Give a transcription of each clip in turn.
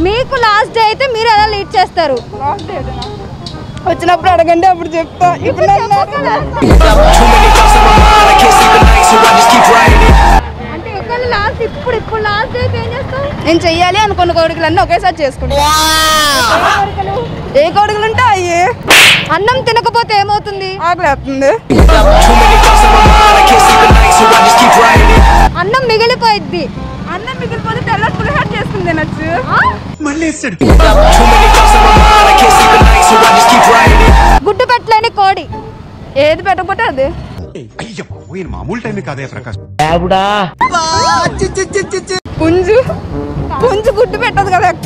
మీకు last day అయితే మీరు ఎలా లీడ్ చేస్తారు వచ్చినప్పుడు అడగండి అప్పుడు చెప్తా ఇప్పుడు నన్ను అడగండి. అంటే ఒకళ్ళు లాస్ట్ ఇప్పుడు ఇప్పుడు లాస్ట్ అయితే ఏం చేస్తావు నేను చెయ్యాలి అనుకున్న కోరికలన్నీ ఒకేసారి చేసుకుంటా ఏ కోరికలు ఉంటే అయ్యే అన్నం తినకపోతే ఏమవుతుంది ఆకలేస్తుంది అన్నం మిగిలిపోయిద్ది అన్నం మిగిలిపోతే తెల్లటి పులిహార చేసుకుని తినచ్చు గుడ్డు పెట్టలేని కోడి ఏది పెట్టకపోతే అది అయ్య బాబోయ్ మామూలు టైం కాదే ప్రకాష్ పుంజు పుంజు గుడ్డు పెట్టదు కదా అక్క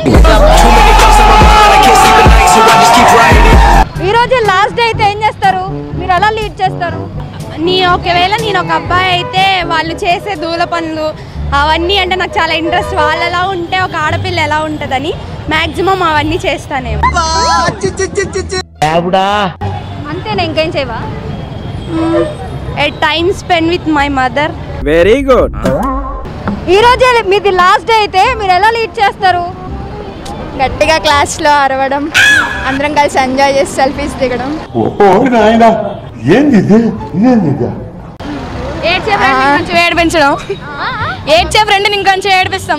ఈ రోజు లాస్ట్ డే అయితే ఏం చేస్తారు మీరు ఎలా లీడ్ చేస్తారు నీ ఒకవేళ నేను ఒక అబ్బాయి అయితే వాళ్ళు చేసే దూల పనులు అవన్నీ అంటే నాకు చాలా ఇంట్రెస్ట్ వాళ్ళలా ఉంటే ఒక ఆడపిల్ల ఎలా ఉంటుందని మాక్సిమం అవన్నీ చేస్తానేమో అంతేనా ఇంకేం చేయవా a time spend with my mother very good ఈ రోజే మీది లాస్ట్ డే అయితే మీరు ఎలా లీడ్ చేస్తారు గట్టిగా క్లాస్లో అరవడం అందరం కలిసి ఎంజాయ్ చేసి సెల్ఫీస్ దిగడం ఓ నాయనా ఏంది ఇది ఇదేంది ఇది ఏడ్చే ఫ్రెండ్ కొంచెం ఏడిపించడం ఏడ్చే ఫ్రెండ్ ఇంకొంచెం ఏడిపిస్తాం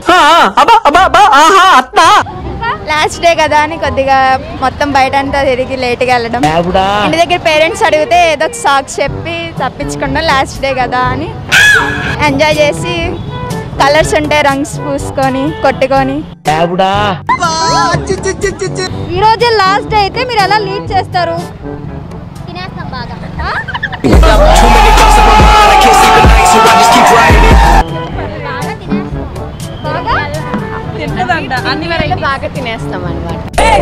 లాస్ట్ డే కదా అని కొద్దిగా మొత్తం బయట అంతా తిరిగి లేట్గా వెళ్ళడం ఇంటి దగ్గర పేరెంట్స్ అడిగితే ఏదో ఒక సాక్స్ చెప్పి తప్పించకుండా లాస్ట్ డే కదా అని ఎంజాయ్ చేసి కలర్స్ ఉంటే రంగ్స్ పూసుకొని కొట్టుకొని ఈ రోజే లాస్ట్ డే అయితే మీరు ఎలా లీడ్ చేస్తారు బాగా తినేస్తాం అనమాట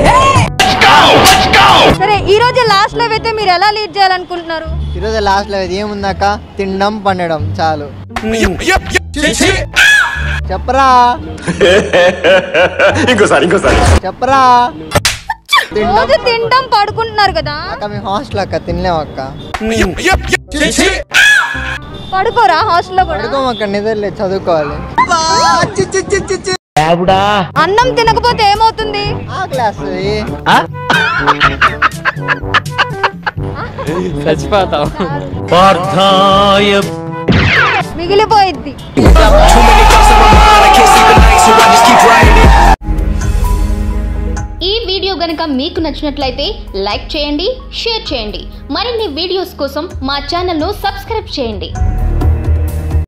సరే ఈ రోజే లాస్ట్ లో అయితే మీరు ఎలా లీడ్ చేయాలనుకుంటున్నారు ఈరోజు లాస్ట్లో ఇది ఏముందాక తినడం పండడం చాలు చెప్పరా ఇంకోసారి ఇంకోసారి చెప్పరా తినడం రోజు తినడం పడుకుంటున్నారు కదా అక్క మీ హాస్టల్ అక్క తినలేం అక్క పడుకోరా హాస్టల్లో కూడా పడుకోం అక్క నిద్రలే చదువుకోవాలి అన్నం తినకపోతే ఏమవుతుంది ఆ క్లాస్ చచ్చిపోతావు మిగిలిపోయిద్ది ఈ వీడియో గనుక మీకు నచ్చినట్లయితే లైక్ చేయండి షేర్ చేయండి మరిన్ని వీడియోస్ కోసం మా ఛానల్ను సబ్స్క్రైబ్ చేయండి